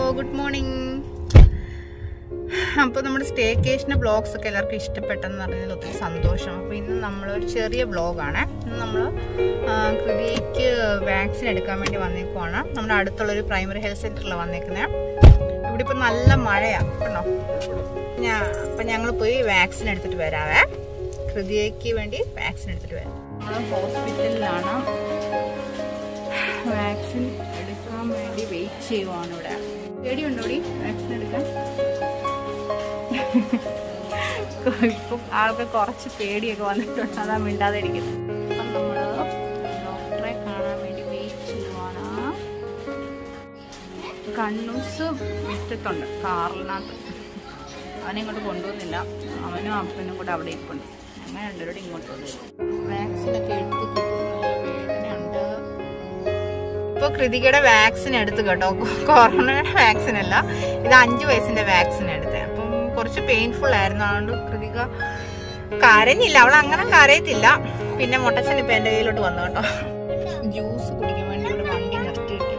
good morning അപ്പോൾ നമ്മുടെ സ്റ്റേക്കേഷൻ്റെ blogs ഒക്കെ എല്ലാവർക്കും ഇഷ്ടപ്പെട്ടെന്ന് അറിഞ്ഞതിൽ ഒത്തിരി സന്തോഷം അപ്പോൾ ഇന്ന് നമ്മളൊരു ചെറിയ ബ്ലോഗാണ് ഇന്ന് നമ്മൾ കൃതിക്ക് വാക്സിൻ എടുക്കാൻ വേണ്ടി വന്നേക്കുവാണ് നമ്മുടെ അടുത്തുള്ളൊരു പ്രൈമറി ഹെൽത്ത് സെൻറ്ററിലാണ് വന്നേക്കുന്നത് ഇവിടെ ഇപ്പോൾ നല്ല മഴയാണ് കേട്ടോ ഞാൻ അപ്പം ഞങ്ങൾ പോയി വാക്സിൻ എടുത്തിട്ട് വരാവേ ഹൃദയക്ക് വേണ്ടി വാക്സിൻ എടുത്തിട്ട് വരാം നമ്മൾ ഹോസ്പിറ്റലിലാണ് വാക്സിൻ എടുക്കാൻ വേണ്ടി വെയിറ്റ് ചെയ്യുവാണ് ഇവിടെ പേടിയുണ്ടോ ഇവിടെ വാക്സിൻ എടുക്കാൻ ഇപ്പം ആൾക്ക് കുറച്ച് പേടിയൊക്കെ വന്നിട്ടുണ്ട് അതാ മിണ്ടാതെ ഇരിക്കുന്നത് അപ്പം നമ്മൾ ഡോക്ടറെ കാണാൻ വേണ്ടി വെയിറ്റ് ചെയ്യുവാണ് കണ്ണൂസ് മുറ്റത്തുണ്ട് കാറിനകത്ത് അവനെ ഇങ്ങോട്ട് കൊണ്ടുവന്നില്ല അവനും അപ്പനും കൂടെ അവിടെ ഇരിപ്പുണ്ട് അങ്ങനെ രണ്ടുപേരോട് ഇങ്ങോട്ട് കൊണ്ടുവരും വാക്സിനൊക്കെ എടുത്ത് നല്ല വേദനയുണ്ട് ഇപ്പൊ കൃതികയുടെ വാക്സിൻ എടുത്തു കേട്ടോ കൊറോണയുടെ വാക്സിൻ അല്ല ഇത് അഞ്ചു വയസ്സിന്റെ വാക്സിൻ എടുത്തത് അപ്പം കുറച്ച് പെയിൻഫുൾ ആയിരുന്നു അതുകൊണ്ട് കൃതിക കരഞ്ഞില്ല അവൾ അങ്ങനെ കരയത്തില്ല പിന്നെ മുട്ടച്ചൻ ഇപ്പൊ എന്റെ കയ്യിലോട്ട് വന്നു കേട്ടോ ജ്യൂസ് കുടിക്കാൻ വേണ്ടി ഇവിടെ വണ്ടി നിർത്തിയിട്ട്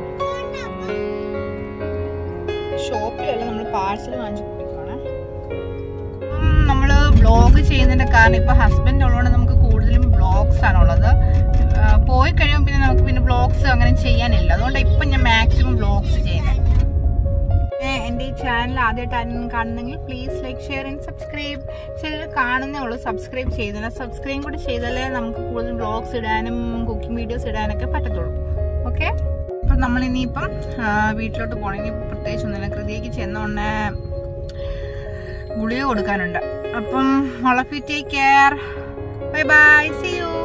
ഷോപ്പിലല്ല നമ്മൾ പാഴ്സൽ വാങ്ങിച്ചു കുടിക്കുവാണ് നമ്മൾ വ്ളോഗ് ചെയ്യുന്നതിന്റെ കാരണം ഇപ്പൊ ഹസ്ബൻഡ് ഉള്ളതുകൊണ്ട് നമുക്ക് കൂടുതലും വ്ളോഗ്സ് ആണുള്ളത് ആ, പോയി കഴിയുമ്പോൾ പിന്നെ നമുക്ക് പിന്നെ വ്ളോഗ്സ് അങ്ങനെ ചെയ്യാനില്ല അതുകൊണ്ട് ഇപ്പൊ ഞാൻ മാക്സിമം വ്ളോഗ്സ് ചെയ്യുന്നത് എന്റെ ഈ ചാനൽ ആദ്യമായിട്ട് കാണുന്നെങ്കിൽ please like share and subscribe ചിലർ കാണുന്നേ ഉള്ളൂ സബ്സ്ക്രൈബ് ചെയ്യുന്നില്ല സബ്സ്ക്രൈബ് കൂടി ചെയ്താലേ നമുക്ക് കൂടുതൽ വ്ളോഗ്സ് ഇടാനും കുക്കിംഗ് വീഡിയോസ് ഇടാനൊക്കെ പറ്റത്തുള്ളൂ ഓക്കെ അപ്പം നമ്മൾ ഇനിയിപ്പം ആ, വീട്ടിലോട്ട് പോകണമെങ്കിൽ പ്രത്യേകിച്ച് ഒന്നുമില്ല കൃതിക്ക് ചെന്നോണ്ടേ ഗുളിക കൊടുക്കാനുണ്ട് അപ്പം all of you take care bye bye see U